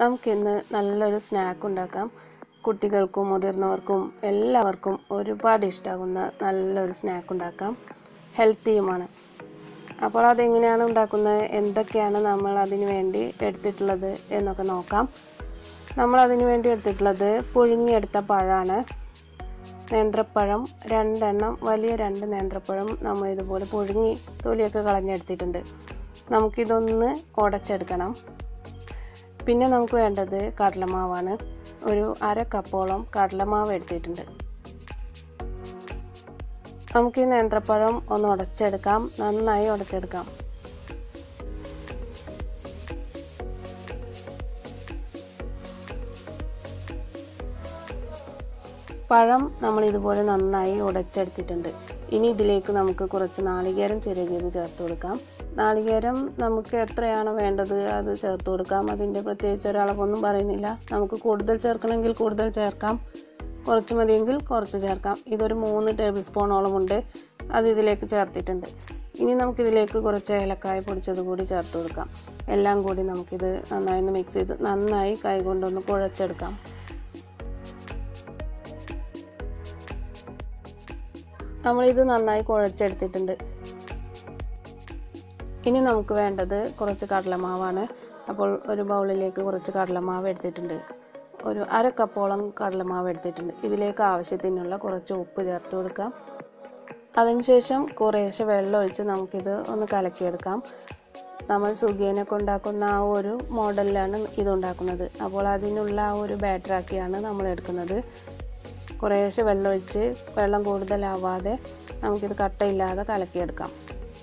നമുക്കിന്ന് നല്ലൊരു സ്നാക്ക് ഉണ്ടാക്കാം കുട്ടികൾക്കും മുതിർന്നവർക്കും എല്ലാവർക്കും ഒരുപാട് ഇഷ്ടമാകുന്ന നല്ലൊരു സ്നാക്ക് ഉണ്ടാക്കാം ഹെൽത്തിയുമാണ് അപ്പോൾ അതെങ്ങനെയാണ് ഉണ്ടാക്കുന്നത് എന്തൊക്കെയാണ് നമ്മൾ അതിന് വേണ്ടി എടുത്തിട്ടുള്ളത് എന്നൊക്കെ നോക്കാം നമ്മൾ അതിന് വേണ്ടി എടുത്തിട്ടുള്ളത് പുഴുങ്ങിയെടുത്ത പഴമാണ് നേന്ത്രപ്പഴം രണ്ടെണ്ണം വലിയ രണ്ട് നേന്ത്രപ്പഴം നമ്മൾ ഇതുപോലെ പുഴുങ്ങി തൊലിയൊക്കെ കളഞ്ഞെടുത്തിട്ടുണ്ട് നമുക്കിതൊന്ന് ഉടച്ചെടുക്കണം പിന്നെ നമുക്ക് വേണ്ടത് കടലമാവാണ് ഒരു അര കപ്പോളം കടലമാവ് എടുത്തിട്ടുണ്ട് നമുക്ക് ഈ നേന്ത്രപ്പഴം ഒന്ന് ഉടച്ചെടുക്കാം നന്നായി ഉടച്ചെടുക്കാം പഴം നമ്മൾ ഇതുപോലെ നന്നായി ഉടച്ചെടുത്തിട്ടുണ്ട് ഇനി ഇതിലേക്ക് നമുക്ക് കുറച്ച് നാളികേരം ചിരകിയത് ചേർത്ത് കൊടുക്കാം നാളികേരം നമുക്ക് എത്രയാണോ വേണ്ടത് അത് ചേർത്ത് കൊടുക്കാം അതിൻ്റെ പ്രത്യേകിച്ച് ഒരളവൊന്നും പറയുന്നില്ല നമുക്ക് കൂടുതൽ ചേർക്കണമെങ്കിൽ കൂടുതൽ ചേർക്കാം കുറച്ച് മതിയെങ്കിൽ കുറച്ച് ചേർക്കാം ഇതൊരു മൂന്ന് ടേബിൾ സ്പൂണോളം ഉണ്ട് അത് ഇതിലേക്ക് ചേർത്തിട്ടുണ്ട് ഇനി നമുക്കിതിലേക്ക് കുറച്ച് ഏലക്കായ പൊടിച്ചത് കൂടി ചേർത്ത് കൊടുക്കാം എല്ലാം കൂടി നമുക്കിത് നന്നായി ഒന്ന് മിക്സ് ചെയ്ത് നന്നായി കൈകൊണ്ടൊന്ന് കുഴച്ചെടുക്കാം നമ്മളിത് നന്നായി കുഴച്ചെടുത്തിട്ടുണ്ട് ഇനി നമുക്ക് വേണ്ടത് കുറച്ച് കടലമാവാണ് അപ്പോൾ ഒരു ബൗളിലേക്ക് കുറച്ച് കടലമാവ് എടുത്തിട്ടുണ്ട് ഒരു അര കപ്പോളം കടലമാവ് എടുത്തിട്ടുണ്ട് ഇതിലേക്ക് ആവശ്യത്തിനുള്ള കുറച്ച് ഉപ്പ് ചേർത്ത് കൊടുക്കാം അതിനുശേഷം കുറേശ്ശെ വെള്ളം ഒഴിച്ച് നമുക്കിത് ഒന്ന് കലക്കിയെടുക്കാം നമ്മൾ സുഖിയനൊക്കെ ഉണ്ടാക്കുന്ന ആ ഒരു മോഡലിലാണ് ഇത് ഉണ്ടാക്കുന്നത് അപ്പോൾ അതിനുള്ള ആ ഒരു ബാറ്ററാക്കിയാണ് നമ്മൾ എടുക്കുന്നത് കുറേശ്ശെ വെള്ളം ഒഴിച്ച് വെള്ളം കൂടുതലാവാതെ നമുക്കിത് കട്ടയില്ലാതെ കലക്കിയെടുക്കാം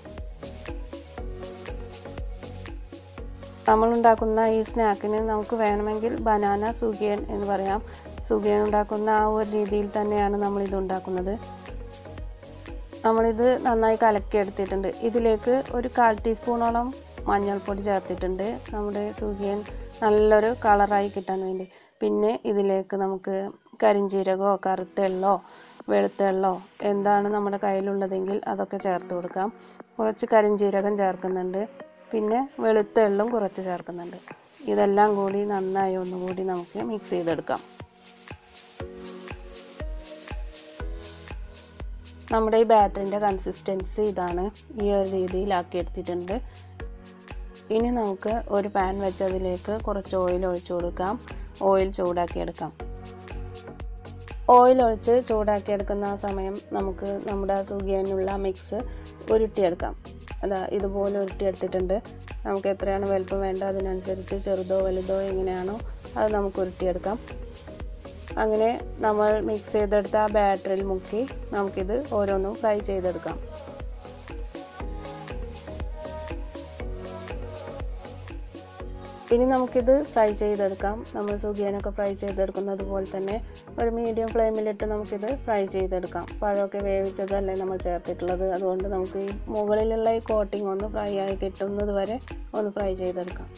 നമ്മളുണ്ടാക്കുന്ന ഈ സ്നാക്കിന് നമുക്ക് വേണമെങ്കിൽ ബനാന സുഗിയൻ എന്ന് പറയാം സുഗിയൻ ഉണ്ടാക്കുന്ന ആ ഒരു രീതിയിൽ തന്നെയാണ് നമ്മളിത് ഉണ്ടാക്കുന്നത് നമ്മളിത് നന്നായി കലക്കിയെടുത്തിട്ടുണ്ട് ഇതിലേക്ക് ഒരു കാൽ ടീസ്പൂണോളം മഞ്ഞൾപ്പൊടി ചേർത്തിട്ടുണ്ട് നമ്മുടെ സുഗിയൻ നല്ലൊരു കളറായി കിട്ടാൻ വേണ്ടി പിന്നെ ഇതിലേക്ക് നമുക്ക് കരിഞ്ചീരകമോ കറുത്തെള്ളോ വെളുത്തെള്ളോ എന്താണ് നമ്മുടെ കയ്യിലുള്ളതെങ്കിൽ അതൊക്കെ ചേർത്ത് കൊടുക്കാം കുറച്ച് കരിഞ്ചീരകം ചേർക്കുന്നുണ്ട് പിന്നെ വെളുത്ത എള്ളും കുറച്ച് ചേർക്കുന്നുണ്ട് ഇതെല്ലാം കൂടി നന്നായി ഒന്നുകൂടി നമുക്ക് മിക്സ് ചെയ്തെടുക്കാം നമ്മുടെ ഈ ബാറ്ററിൻ്റെ കൺസിസ്റ്റൻസി ഇതാണ് ഈ ഒരു രീതിയിലാക്കി എടുത്തിട്ടുണ്ട് ഇനി നമുക്ക് ഒരു പാൻ വെച്ച് അതിലേക്ക് കുറച്ച് ഓയിൽ ഒഴിച്ചു കൊടുക്കാം ഓയിൽ ചൂടാക്കിയെടുക്കാം ഓയിൽ ഒഴിച്ച് ചൂടാക്കിയെടുക്കുന്ന ആ സമയം നമുക്ക് നമ്മുടെ സുഖിയനുള്ള മിക്സ് ഉരുട്ടിയെടുക്കാം അതാ ഇതുപോലെ ഉരുട്ടിയെടുത്തിട്ടുണ്ട് നമുക്ക് എത്രയാണ് വലുപ്പം വേണ്ടത് അതിനനുസരിച്ച് ചെറുതോ വലുതോ എങ്ങനെയാണോ അത് നമുക്ക് ഉരുട്ടിയെടുക്കാം അങ്ങനെ നമ്മൾ മിക്സ് ചെയ്തെടുത്ത ആ ബാറ്ററിൽ മുക്കി നമുക്കിത് ഓരോന്നും ഫ്രൈ ചെയ്തെടുക്കാം ഇനി നമുക്കിത് ഫ്രൈ ചെയ്തെടുക്കാം നമ്മൾ സുഖിയനൊക്കെ ഫ്രൈ ചെയ്തെടുക്കുന്നത് പോലെ തന്നെ ഒരു മീഡിയം ഫ്ലെയിമിലിട്ട് നമുക്കിത് ഫ്രൈ ചെയ്തെടുക്കാം പഴമൊക്കെ വേവിച്ചതല്ലേ നമ്മൾ ചേർത്തിട്ടുള്ളത് അതുകൊണ്ട് നമുക്ക് ഈ മുകളിലുള്ള ഈ കോട്ടിംഗ് ഒന്ന് ഫ്രൈ ആയി കിട്ടുന്നത് വരെ ഒന്ന് ഫ്രൈ ചെയ്തെടുക്കാം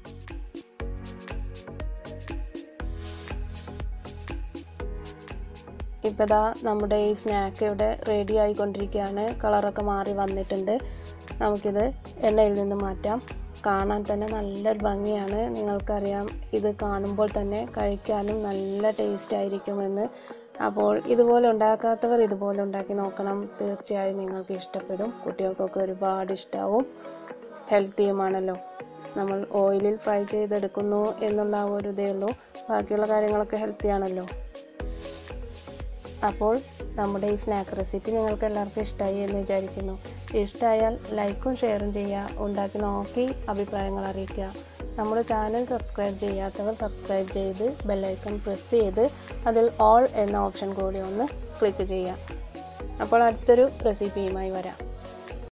ഇപ്പോൾ ദാ നമ്മുടെ ഈ സ്നാക്ക് ഇവിടെ റെഡി ആയിക്കൊണ്ടിരിക്കുകയാണ് കളറൊക്കെ മാറി വന്നിട്ടുണ്ട് നമുക്കിത് എണ്ണയിൽ നിന്ന് മാറ്റാം കാണാൻ തന്നെ നല്ലൊരു ഭംഗിയാണ് നിങ്ങൾക്കറിയാം ഇത് കാണുമ്പോൾ തന്നെ കഴിക്കാനും നല്ല ടേസ്റ്റ് ആയിരിക്കുമെന്ന് അപ്പോൾ ഇതുപോലെ ഉണ്ടാക്കാത്തവർ ഇതുപോലെ ഉണ്ടാക്കി നോക്കണം തീർച്ചയായും നിങ്ങൾക്ക് ഇഷ്ടപ്പെടും കുട്ടികൾക്കൊക്കെ ഒരുപാട് ഇഷ്ടമാവും ഹെൽത്തിയുമാണല്ലോ നമ്മൾ ഓയിലിൽ ഫ്രൈ ചെയ്തെടുക്കുന്നു എന്നുള്ള ആ ഒരു ഇതേ ഉള്ളൂ ബാക്കിയുള്ള കാര്യങ്ങളൊക്കെ ഹെൽത്തി ആണല്ലോ അപ്പോൾ നമ്മുടെ ഈ സ്നാക്ക് റെസിപ്പി നിങ്ങൾക്ക് എല്ലാവർക്കും ഇഷ്ടമായി എന്ന് വിചാരിക്കുന്നു ഇഷ്ടമായാൽ ലൈക്കും ഷെയറും ചെയ്യുക ഉണ്ടാക്കി നോക്കി അഭിപ്രായങ്ങൾ അറിയിക്കുക നമ്മുടെ ചാനൽ സബ്സ്ക്രൈബ് ചെയ്യാത്തവർ സബ്സ്ക്രൈബ് ചെയ്ത് ബെല്ലൈക്കൺ പ്രസ് ചെയ്ത് അതിൽ ഓൾ എന്ന ഓപ്ഷൻ കൂടി ഒന്ന് ക്ലിക്ക് ചെയ്യുക അപ്പോൾ അടുത്തൊരു റെസിപ്പിയുമായി വരാം